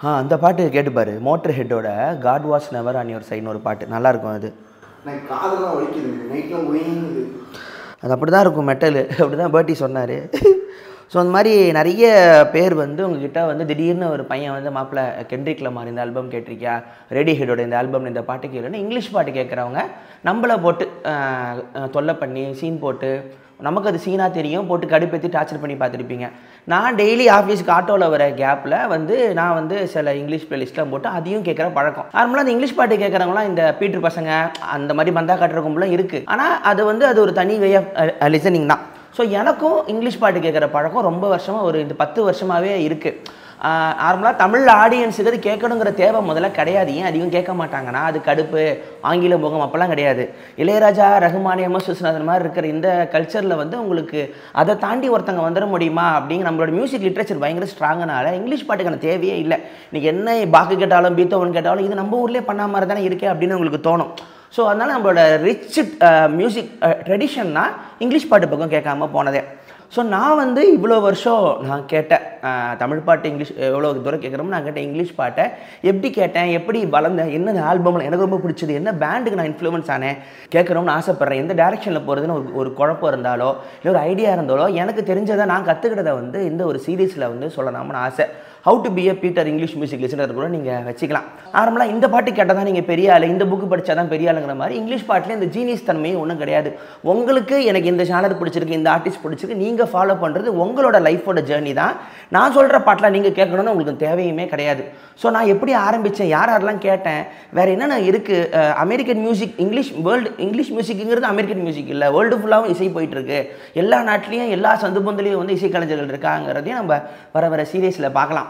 ஆ அந்த பாட்டு கேட்டுப்பாரு மோட்டர் ஹெட்டோட God was never on your சைடுன்னு ஒரு பாட்டு நல்லா இருக்கும் அது எனக்கு காதெல்லாம் வலிக்குது நைட்லாம் ஒயிங்குது அது அப்படி தான் இருக்கும் மெட்டல் அப்படி தான் பேர்ட்டி சொன்னார் ஸோ அந்த மாதிரி நிறைய பேர் வந்து உங்ககிட்ட வந்து திடீர்னு ஒரு பையன் வந்து மாப்பிள்ள கென்ட்ரிக் லமார் இந்த ஆல்பம் கேட்டிருக்கியா ரெடி ஹெட்டோட இந்த ஆல்பம் இந்த பாட்டு கேளுன்னு இங்கிலீஷ் பாட்டு கேட்குறவங்க நம்மளை போட்டு ஆஹ், ஆஹ், தொல்லை பண்ணி சீன் போட்டு நமக்கு அது சீனாக தெரியும் போட்டு கடுப்பேற்றி டார்ச்சர் பண்ணி பார்த்துருப்பீங்க நான் டெய்லி ஆஃபீஸ்க்கு ஆட்டோவில் வர கேப்பில் வந்து நான் வந்து சில இங்கிலீஷ் பிளேலிஸ்ட்லாம் போட்டு அதையும் கேட்குற பழக்கம் நார்மலாக அந்த இங்கிலீஷ் பாட்டு கேட்குறவங்களாம் இந்த பீட்ரு பசங்க அந்த மாதிரி பந்தா காட்டுற கும்பலாம் இருக்குது ஆனால் அது வந்து அது ஒரு தனி வே ஆஃப் லிசனிங் தான் ஸோ எனக்கும் இங்கிலீஷ் பாட்டு கேட்குற பழக்கம் ரொம்ப வருஷமாக ஒரு இந்த பத்து வருஷமாகவே இருக்குது நார்மலாக தமிழ் ஆடியன்ஸுக்கு அது கேட்கணுங்கிற தேவை முதல்ல கிடையாது ஏன் அதிகம் கேட்க மாட்டாங்கன்னா அது கடுப்பு ஆங்கில முகம் அப்போல்லாம் கிடையாது இளையராஜா ரகுமான் எம் எஸ் விஸ்வநாதன் மாதிரி இருக்கிற இந்த கல்ச்சரில் வந்து உங்களுக்கு அதை தாண்டி ஒருத்தங்க வந்துட முடியுமா அப்படிங்கிற நம்மளோட மியூசிக் லிட்ரேச்சர் பயங்கர ஸ்ட்ராங்கனால இங்கிலீஷ் பாட்டுக்கான தேவையே இல்லை இன்னைக்கு என்ன பாக்கு கேட்டாலும் பீத்தோவன் கேட்டாலும் இது நம்ம ஊர்லேயே பண்ண மாதிரி தானே இருக்கே அப்படின்னு உங்களுக்கு தோணும் ஸோ அதனால் நம்மளோட ரிச் மியூசிக் ட்ரெடிஷன்னா இங்கிலீஷ் பாட்டு பக்கம் கேட்காம போனதே ஸோ நான் வந்து இவ்வளோ வருஷம் நான் கேட்டேன் அஹ், தமிழ் பாட்டு இங்கிலீஷ் எவ்வளோ தூரம் கேட்குறோமோ நான் கேட்டேன் இங்கிலீஷ் பாட்டை எப்படி கேட்டேன் எப்படி வளர்ந்தேன் என்ன ஆல்பமில் எனக்கு ரொம்ப பிடிச்சது என்ன பேண்டுக்கு நான் இன்ஃப்ளூயன்ஸ் ஆனேன் கேட்குறோம்னு ஆசைப்பட்றேன் எந்த டேரெக்ஷனில் போகிறதுன்னு ஒரு ஒரு குழப்பம் இருந்தாலோ இல்லை ஒரு ஐடியா இருந்தாலோ எனக்கு தெரிஞ்சதை நான் கற்றுக்கிட்டதை வந்து இந்த ஒரு சீரீஸில் வந்து சொல்லலாம்னு ஆசை how to be a peter English music listener கூட நீங்கள் வச்சுக்கலாம் நார்மலாக இந்த பாட்டு கேட்டால் தான் நீங்கள் பெரிய ஆளு இந்த புக்கு படித்தா தான் பெரிய ஆளுங்கிற மாதிரி இங்கிலீஷ் பாட்டில் இந்த ஜீனியஸ் தன்மையும் ஒன்றும் கிடையாது உங்களுக்கு எனக்கு இந்த சேனல் பிடிச்சிருக்கு இந்த ஆர்டிஸ்ட் பிடிச்சிருக்கு நீங்கள் ஃபாலோ பண்ணுறது உங்களோட லைஃபோட ஜேர்னி தான் நான் சொல்கிற பாட்டெலாம் நீங்கள் கேட்கணும்னு உங்களுக்கு தேவையுமே கிடையாது ஸோ நான் எப்படி ஆரம்பித்தேன் யார் யாரெல்லாம் கேட்டேன் வேறு என்னென்ன இருக்குது American music English world English மியூசிக்குங்கிறது அமெரிக்கன் மியூசிக் இல்லை வேர்ல்டு ஃபுல்லாகவும் இசை போயிட்டுருக்கு எல்லா நாட்டிலையும் எல்லா சந்து பொந்துலையும் வந்து இசைக்கலைஞர்கள் இருக்காங்கிறதையும் நம்ம வர வர சீரியஸில் பார்க்கலாம்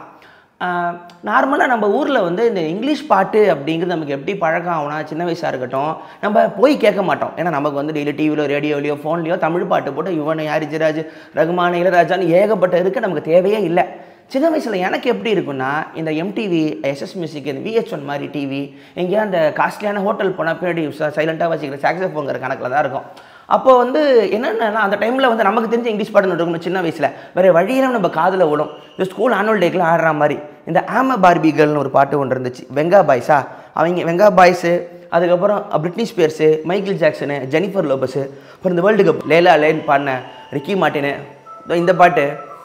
நார்மலாக நம்ம ஊரில் வந்து இந்த இங்கிலீஷ் பாட்டு அப்படிங்கிறது நமக்கு எப்படி பழக்கம் ஆகும்னா சின்ன வயசாக இருக்கட்டும் நம்ம போய் கேட்க மாட்டோம் ஏன்னா நமக்கு வந்து டெய்லி டிவிலோ ரேடியோலையோ ஃபோன்லையோ தமிழ் பாட்டு போட்டு யுவன் யாரிஜராஜ் ரகுமான் இளையராஜான்னு ஏகப்பட்ட இருக்குது நமக்கு தேவையே இல்லை சின்ன வயசில் எனக்கு எப்படி இருக்குன்னா இந்த எம்டிவி எஸ்எஸ் மியூசிக் இந்த விஹெச் ஒன் மாதிரி டிவி எங்கேயா அந்த காஸ்ட்லியான ஹோட்டல் போனால் பின்னாடி சைலண்ட்டாக வச்சுக்கிற சாக்ஸஃபோங்கிற கணக்கில் தான் இருக்கும் அப்போ வந்து என்னென்னா அந்த டைமில் வந்து நமக்கு தெரிஞ்ச இங்கிலீஷ் பாட்டு இருக்கணும் சின்ன வயசில் வேறு வழியெல்லாம் நம்ம காதில் விடும் இந்த ஸ்கூல் ஆனுவல் டேக்கெலாம் ஆடுற மாதிரி இந்த ஆம பார்பிகள்னு ஒரு பாட்டு ஒன்று இருந்துச்சு வெங்கா பாய்ஸா அவங்க வெங்கா பாய்ஸு அதுக்கப்புறம் Britney Spears Michael Jackson Jennifer Lopez அப்புறம் இந்த வேர்ல்டு கப் லேலா லேன் பாடின ரிக்கி மார்ட்டினு இதோ இந்த பாட்டு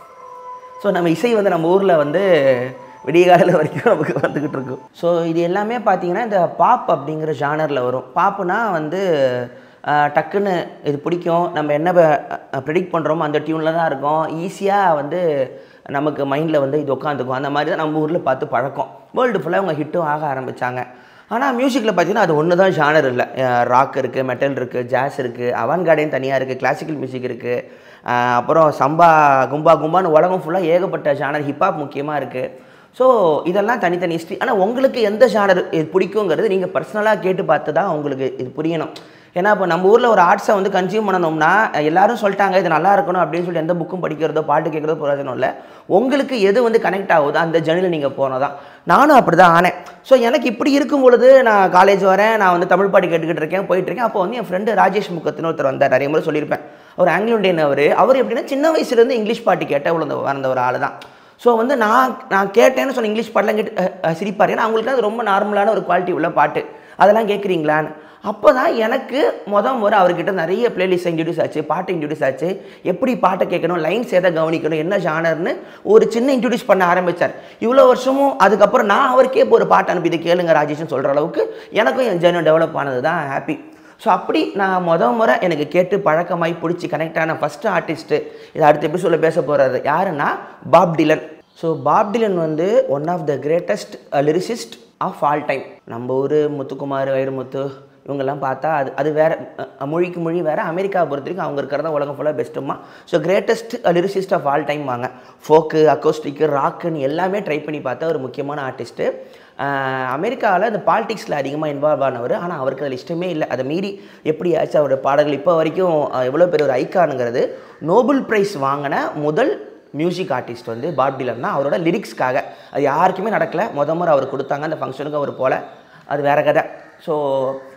ஸோ நம்ம இசை வந்து நம்ம ஊரில் வந்து விடிய காலையில் வரைக்கும் நமக்கு வந்துக்கிட்டு இருக்கும் ஸோ இது எல்லாமே பார்த்தீங்கன்னா இந்த பாப் அப்படிங்கிற ஜானரில் வரும் பாப்புனா வந்து ஆஹ், டக்குன்னு இது பிடிக்கும் நம்ம என்ன ப்ரெடிக்ட் பண்ணுறோமோ அந்த டியூனில் தான் இருக்கும் ஈஸியாக வந்து நமக்கு மைண்டில் வந்து இது உட்காந்துக்கும் அந்த மாதிரி தான் நம்ம ஊரில் பார்த்து பழக்கம் வேர்ல்டு ஃபுல்லாக அவங்க ஹிட்டும் ஆக ஆரம்பித்தாங்க ஆனால் மியூசிக்கில் பார்த்தீங்கன்னா அது ஒன்று தான் ஜானர் இல்லை ராக் இருக்குது மெட்டல் இருக்குது ஜாஸ் இருக்குது அவன்கார்டையும் தனியாக இருக்குது கிளாசிக்கல் மியூசிக் இருக்குது அப்புறம் சம்பா கும்பா கும்பான்னு உலகம் ஃபுல்லாக ஏகப்பட்ட ஜானர் ஹிப்ஹாப் முக்கியமாக இருக்குது ஸோ இதெல்லாம் தனித்தனி ஹிஸ்ட்ரி ஆனால் உங்களுக்கு எந்த ஜானர் இது பிடிக்குங்கிறது நீங்கள் பர்சனலாக கேட்டு பார்த்து தான் உங்களுக்கு இது புரியணும் ஏன்னா இப்போ நம்ம ஊரில் ஒரு ஆர்ட்ஸை வந்து கன்சியூம் பண்ணணும்னா எல்லாரும் சொல்லிட்டாங்க இது நல்லா இருக்கணும் அப்படின்னு சொல்லி எந்த புக்கும் படிக்கிறதோ பாட்டு கேட்குறதோ பிரயோஜனம் இல்லை உங்களுக்கு எது வந்து கனெக்ட் ஆகுதோ அந்த ஜர்னியில் நீங்கள் போனதான் நானும் அப்படி தான் ஆனேன் ஸோ எனக்கு இப்படி இருக்கும் பொழுது நான் காலேஜ் வரேன் நான் வந்து தமிழ் பாட்டு கேட்டுக்கிட்டு இருக்கேன் போயிட்டு இருக்கேன் அப்போ வந்து என் ஃப்ரெண்டு ராஜேஷ் முக்கத்துன்னு ஒருத்தர் வந்தார் நிறைய முறை சொல்லியிருப்பேன் அவர் ஆங்கிலோ இண்டியன் அவர் அவர் எப்படின்னா சின்ன வயசுலேருந்து இங்கிலீஷ் பாட்டு கேட்ட உள்ள வந்த ஒரு ஆள் தான் ஸோ வந்து நான் நான் கேட்டேன்னு சொன்ன இங்கிலீஷ் பாட்டெலாம் கேட்டு அஹ், அஹ், சிரிப்பார் ஏன்னா அவங்களுக்கு அது ரொம்ப நார்மலான ஒரு குவாலிட்டி உள்ள பாட்டு அதெல்லாம் கேட்குறீங்களான்னு அப்போ தான் எனக்கு முத முறை அவர்கிட்ட நிறைய பிளேலிஸ்ட் இன்ட்ரடியூஸ் ஆச்சு பாட்டு இன்ட்ரடியூஸ் ஆச்சு எப்படி பாட்டை கேட்கணும் லைன்ஸ் எதை கவனிக்கணும் என்ன ஜானர்னு ஒரு சின்ன இன்ட்ரடியூஸ் பண்ண ஆரம்பித்தார் இவ்வளோ வருஷமும் அதுக்கப்புறம் நான் அவருக்கே இப்போ ஒரு பாட்டு அனுப்பி இதை கேளுங்க ராஜேஷ்னு சொல்கிற அளவுக்கு எனக்கும் என் ஜெர்னி டெவலப் ஆனது தான் ஹாப்பி ஸோ அப்படி நான் முத முறை எனக்கு கேட்டு பழக்கமாகி பிடிச்சி கனெக்ட் ஆன ஃபஸ்ட்டு ஆர்டிஸ்ட்டு இதை அடுத்த எபிசோடில் பேச போகிறது யாருன்னா Bob Dylan so Bob Dylan வந்து one of the greatest lyricist of all time நம்ம ஊர் முத்துக்குமார் வைரமுத்து இவங்கெல்லாம் பார்த்தா அது அது வேறு மொழிக்கு மொழி வேறு அமெரிக்காவை பொறுத்த வரைக்கும் அவங்க இருக்கிறதா உலகம் ஃபுல்லாக பெஸ்ட்டுமா so greatest lyricist of all time வாங்க ஃபோக்கு அக்கோஸ்டிக்கு ராக்குன்னு எல்லாமே ட்ரை பண்ணி பார்த்தா ஒரு முக்கியமான ஆர்டிஸ்ட்டு அமெரிக்காவில் இந்த பாலிடிக்ஸில் அதிகமாக இன்வால்வ் ஆனவர் ஆனால் அவருக்கு அதில் இஷ்டமே இல்லை அதை மீறி எப்படி ஆச்சு அவரோட பாடல்கள் இப்போ வரைக்கும் அஹ், எவ்வளோ பெரிய ஒரு ஐக்கானுங்கிறது நோபல் ப்ரைஸ் வாங்கின முதல் மியூசிக் ஆர்டிஸ்ட் வந்து பாப் டிலன் தான் அவரோட லிரிக்ஸ்க்காக அது யாருக்குமே நடக்கல முத முறை அவர் கொடுத்தாங்க அந்த ஃபங்க்ஷனுக்கு அவர் போல அது வேற கதை ஸோ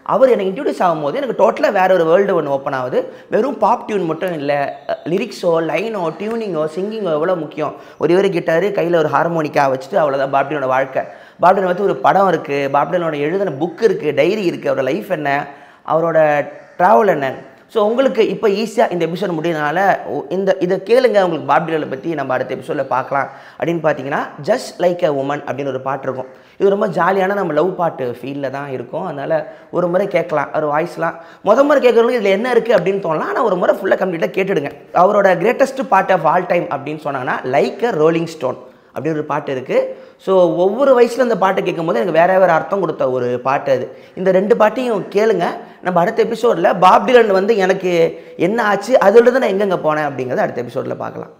அவர் எனக்கு இன்ட்ரடியூஸ் ஆகும்போது எனக்கு டோட்டலாக வேற ஒரு வேர்ல்டு ஒன்று ஓப்பன் ஆகுது வெறும் பாப் டியூன் மட்டும் இல்லை லிரிக்ஸோ லைனோ டியூனிங்கோ சிங்கிங்கோ எவ்வளோ முக்கியம் ஒரு இவர் கிட்டாரு கையில் ஒரு ஹார்மோனிக்கா வச்சுட்டு அவ்வளோதான் பாப்டியோட வாழ்க்கை பாப்டியன் வந்து ஒரு படம் இருக்குது பாப்டியனோட எழுதின புக் இருக்குது டைரி இருக்குது அவரோட லைஃப் என்ன அவரோட ட்ராவல் என்ன ஸோ உங்களுக்கு இப்போ ஈஸியாக இந்த எபிசோட் முடியறதுனால ஒ- இந்த இதை கேளுங்க உங்களுக்கு பாப்டிகளை பற்றி நம்ம அடுத்த எபிசோடில் பார்க்கலாம் அப்படின்னு பார்த்தீங்கன்னா ஜஸ்ட் லைக் அ உமன் அப்படின்னு ஒரு பாட்டு இருக்கும் இது ரொம்ப ஜாலியான நம்ம லவ் பாட்டு ஃபீலில் தான் இருக்கும் அதனால் ஒரு முறை கேட்கலாம் ஒரு வாய்ஸ்லாம் முத முறை கேட்குறவங்க இதில் என்ன இருக்குது அப்படின்னு தோணலாம் ஆனால் ஒரு முறை ஃபுல்லாக கம்ப்ளீட்டாக கேட்டுடுங்க அவரோட greatest part of all time அப்படின்னு சொன்னாங்கன்னா லைக் அ ரோலிங் ஸ்டோன் அப்படி ஒரு பாட்டு இருக்குது ஸோ ஒவ்வொரு வயசில் இந்த பாட்டை கேட்கும்போது எனக்கு வேற வேறு அர்த்தம் கொடுத்த ஒரு பாட்டு அது இந்த ரெண்டு பாட்டையும் கேளுங்க நம்ம அடுத்த எபிசோடில் பாப் டிலன் வந்து எனக்கு என்ன ஆச்சு அதில் நான் எங்கெங்கே போனேன் அப்படிங்கிறத அடுத்த எபிசோடில் பார்க்கலாம்